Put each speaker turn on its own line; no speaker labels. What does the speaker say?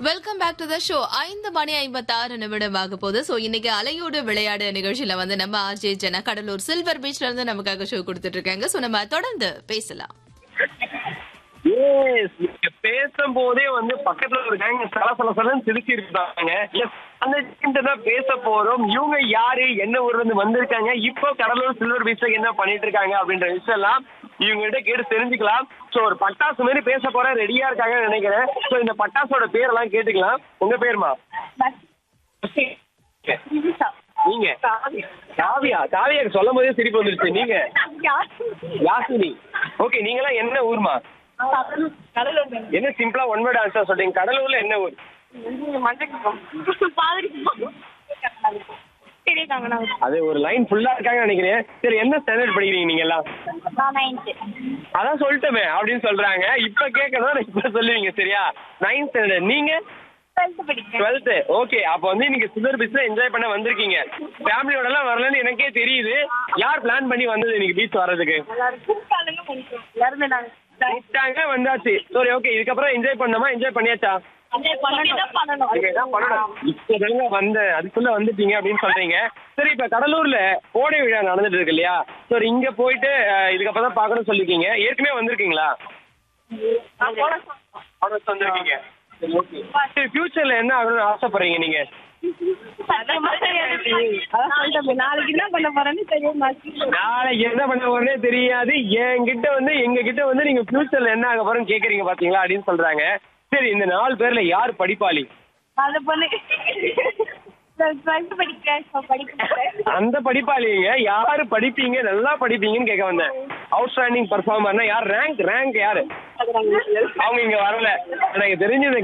welcome back to the show ஐந்து மணி ஐம்பத்தாறு நிமிடம் ஆக போகுது சோ இன்னைக்கு அலையோடு விளையாடு நிகழ்ச்சியில வந்து நம்ம ஆர்ஜே ஜனா கடலூர் சில்வர் பீச்ல இருந்து நமக்காக ஷோ கொடுத்துட்டு இருக்காங்க சோ நம்ம தொடர்ந்து பேசலாம்
Yes, நீங்க பேசும்போதே வந்து பக்கத்துல இருக்காங்க சல சல சலன்னு சிரிச்சு இருக்காங்க Yes, அந்த கிட்ட தான் பேச போறோம் இவங்க யாரு என்ன ஊர்ல இருந்து வந்திருக்காங்க இப்போ கடலூர் சில்வர் பீச்ல என்ன பண்ணிட்டு இருக்காங்க அப்படின்ற விஷயம் எல்லாம் இவங்க கிட்ட கேட்டு தெரிஞ்சுக்கலாம் சோ ஒரு பட்டாசு மாதிரி பேச போற ரெடியா இருக்காங்கன்னு நினைக்கிறேன் சோ இந்த பட்டாசோட பேரெல்லாம் கேட்டுக்கலாம் உங்க பேருமா நீங்க காவியா காவியா சொல்லும் போதே சிரிப்பு வந்துருச்சு நீங்க யாசினி ஓகே நீங்களாம் என்ன ஊர்மா என்ன சிம்பிளா ஒன் வேர்ட் ஆன்சர் சொல்றீங்க கடலூர்ல என்ன ஊர் அது ஒரு லைன் ஃபுல்லா இருக்காங்க நினைக்கிறேன் சரி என்ன ஸ்டாண்டர்ட் படிக்கிறீங்க நீங்க எல்லாம் அதான் சொல்லிட்டோமே அப்படின்னு சொல்றாங்க இப்ப கேட்கறதா இப்ப சொல்லுவீங்க சரியா நைன்த் ஸ்டாண்டர்ட் நீங்க டுவெல்த் ஓகே அப்ப வந்து இன்னைக்கு சுகர் பீச்ல என்ஜாய் பண்ண வந்திருக்கீங்க ஃபேமிலியோட எல்லாம் வரலன்னு எனக்கே தெரியுது யார் பிளான் பண்ணி வந்தது இன்னைக்கு பீச் வர்றதுக்கு கூப்பிட்டாங்க வந்தாச்சு சரி ஓகே இதுக்கப்புறம் என்ஜாய் பண்ணோமா என்ஜாய் பண்ணியாச்சா இப்பதாங்க வந்த அதுக்குள்ள வந்துட்டீங்க அப்படின்னு சொல்றீங்க சரி இப்ப கடலூர்ல கோடை விழா நடந்துட்டு இருக்கு இல்லையா சரி இங்க போயிட்டு அஹ், இதுக்கப்புறம் தான் பாக்கணும்னு சொல்லிருக்கீங்க ஏற்கனவே வந்திருக்கீங்களா அவ்வளவு வந்திருக்கீங்க சரி ஃபியூச்சர்ல என்ன ஆகணும்னு ஆசைப்படுறீங்க நீங்க
நாளைக்கு என்ன பண்ண போறேன்னு தெரிய மாட்டேங்குது
நாளைக்கு என்ன பண்ண போறேனே தெரியாது என்கிட்ட வந்து எங்க கிட்ட வந்து நீங்க ஃபியூச்சர்ல என்ன ஆக போறேன்னு கேக்குறீங்க பாத்தீங்களா அப்படின்னு சொல்றாங்க சரி இந்த நாலு பேர்ல யார் படிப்பாளி
அது பொண்ணு டுவெல்த் படிக்கிறேன் so படிக்கிறேன்
அந்த படிப்பாளிங்க யாரு படிப்பீங்க நல்லா படிப்பீங்கன்னு கேட்க வந்தேன் அவுட்ஸ்டாண்டிங் பர்ஃபார்மர்னா யார் ரேங்க் ரேங்க் யாரு அவங்க இங்க வரல எனக்கு தெரிஞ்சது